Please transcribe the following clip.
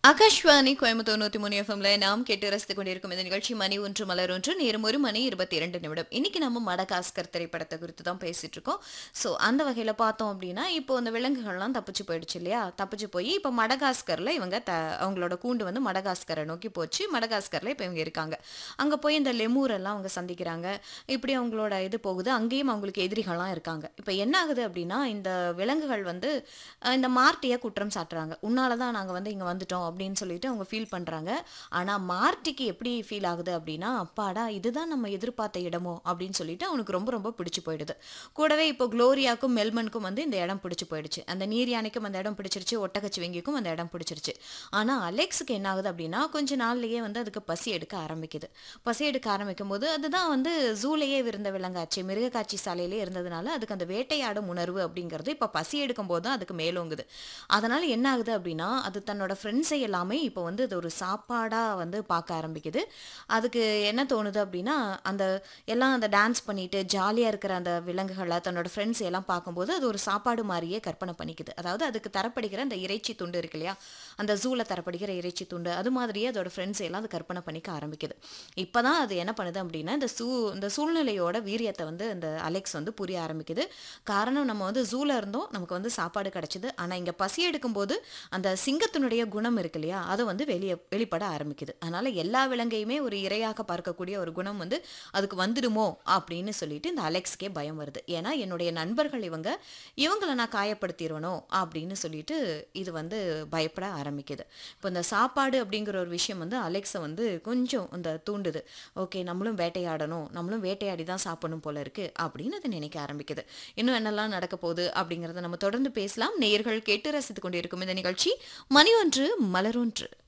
ஆகாஷ்வாணி கோயம்புத்தூர் நூத்தி மூணு எஃப்எம்ல நாம் கேட்டு ரசித்துக் கொண்டிருக்கும் இந்த நிகழ்ச்சி மணி ஒன்று மலர் ஒன்று நேரம் ஒரு மணி இருபத்தி இரண்டு நிமிடம் இன்னைக்கு நம்ம மடகாஸ்கர் திரைப்படத்தை குறித்து தான் பேசிட்டு இருக்கோம் ஸோ அந்த வகையில பார்த்தோம் அப்படின்னா இப்போ இந்த விலங்குகள்லாம் தப்பிச்சு போயிடுச்சு இல்லையா தப்பிச்சு போய் இப்போ மடகாஸ்கர்ல இவங்க த அவங்களோட கூண்டு வந்து மடகாஸ்கரை நோக்கி போச்சு மடகாஸ்கர்ல இப்போ இவங்க இருக்காங்க அங்க போய் இந்த லெமூர் எல்லாம் அவங்க சந்திக்கிறாங்க இப்படி அவங்களோட இது போகுது அங்கேயும் அவங்களுக்கு எதிரிகள்லாம் இருக்காங்க இப்போ என்ன ஆகுது அப்படின்னா இந்த விலங்குகள் வந்து அஹ், இந்த மார்ட்டியை குற்றம் சாட்டுறாங்க உன்னால தான் நாங்கள் வந்து இங்கே வந்துட்டோம் அப்படின்னு சொல்லிட்டு அவங்க ஃபீல் பண்ணுறாங்க ஆனால் மார்ட்டிக்கு எப்படி ஃபீல் ஆகுது அப்படின்னா அப்பாடா இதுதான் நம்ம எதிர்பார்த்த இடமோ அப்படின்னு சொல்லிட்டு அவனுக்கு ரொம்ப ரொம்ப பிடிச்சு போயிடுது கூடவே இப்போ குளோரியாக்கும் மெல்மனுக்கும் வந்து இந்த இடம் பிடிச்சு போயிடுச்சு அந்த நீர் யானைக்கும் அந்த இடம் பிடிச்சிருச்சு ஒட்டகச்சிவங்கிக்கும் அந்த இடம் பிடிச்சிருச்சு ஆனால் அலெக்ஸுக்கு என்ன ஆகுது அப்படின்னா கொஞ்ச நாள்லயே வந்து அதுக்கு பசி எடுக்க ஆரம்பிக்குது பசி எடுக்க ஆரம்பிக்கும் போது அதுதான் வந்து ஜூலையே இருந்த விலங்காச்சு மிருகக்காட்சி சாலையிலே இருந்ததுனால அதுக்கு அந்த வேட்டையாடும் உணர்வு அப்படிங்கிறது இப்போ பசி எடுக்கும் போது தான் அதுக்கு மேலோங்குது அதனால என்ன ஆகுது அப்படின்னா அது தன்னோட ஃப்ரெண்ட்ஸை எல்லாமே இப்போ வந்து அது ஒரு சாப்பாடாக வந்து பார்க்க ஆரம்பிக்குது அதுக்கு என்ன தோணுது அப்படின்னா அந்த எல்லாம் அந்த டான்ஸ் பண்ணிட்டு ஜாலியாக இருக்கிற அந்த விலங்குகளை தன்னோட ஃப்ரெண்ட்ஸ் எல்லாம் பார்க்கும்போது அது ஒரு சாப்பாடு மாதிரியே கற்பனை பண்ணிக்குது அதாவது அதுக்கு தரப்படுகிற அந்த இறைச்சி துண்டு இருக்கு இல்லையா அந்த ஜூவில் தரப்படுகிற இறைச்சி துண்டு அது மாதிரியே அதோட ஃப்ரெண்ட்ஸ் எல்லாம் அது கற்பனை பண்ணிக்க ஆரம்பிக்குது இப்போதான் அது என்ன பண்ணுது அப்படின்னா இந்த சூ இந்த சூழ்நிலையோட வீரியத்தை வந்து இந்த அலெக்ஸ் வந்து புரிய ஆரம்பிக்குது காரணம் நம்ம வந்து ஜூல இருந்தோம் நமக்கு வந்து சாப்பாடு கிடைச்சிது ஆனால் இங்கே பசி எடுக்கும்போது அந்த சிங்கத்தினுடைய குணம் இருக்கு இல்லையா அது வந்து வெளியே வெளிப்பட ஆரம்பிக்குது அதனால எல்லா விலங்கையுமே ஒரு இரையாக பார்க்கக்கூடிய ஒரு குணம் வந்து அதுக்கு வந்துடுமோ அப்படின்னு சொல்லிட்டு இந்த அலெக்ஸ்க்கே பயம் வருது ஏன்னா என்னுடைய நண்பர்கள் இவங்க இவங்களை நான் காயப்படுத்திடுவனோ அப்படின்னு சொல்லிட்டு இது வந்து பயப்பட ஆரம்பிக்குது இப்போ இந்த சாப்பாடு அப்படிங்கிற ஒரு விஷயம் வந்து அலெக்ஸை வந்து கொஞ்சம் இந்த தூண்டுது ஓகே நம்மளும் வேட்டையாடணும் நம்மளும் வேட்டையாடி தான் சாப்பிடணும் போல இருக்கு அப்படின்னு அது நினைக்க ஆரம்பிக்குது இன்னும் என்னெல்லாம் நடக்க போகுது அப்படிங்கிறத நம்ம தொடர்ந்து பேசலாம் நேயர்கள் கேட்டு ரசித்துக் கொண்டிருக்கும் இந்த நிகழ்ச்சி மணி ஒன்று மலரொன்று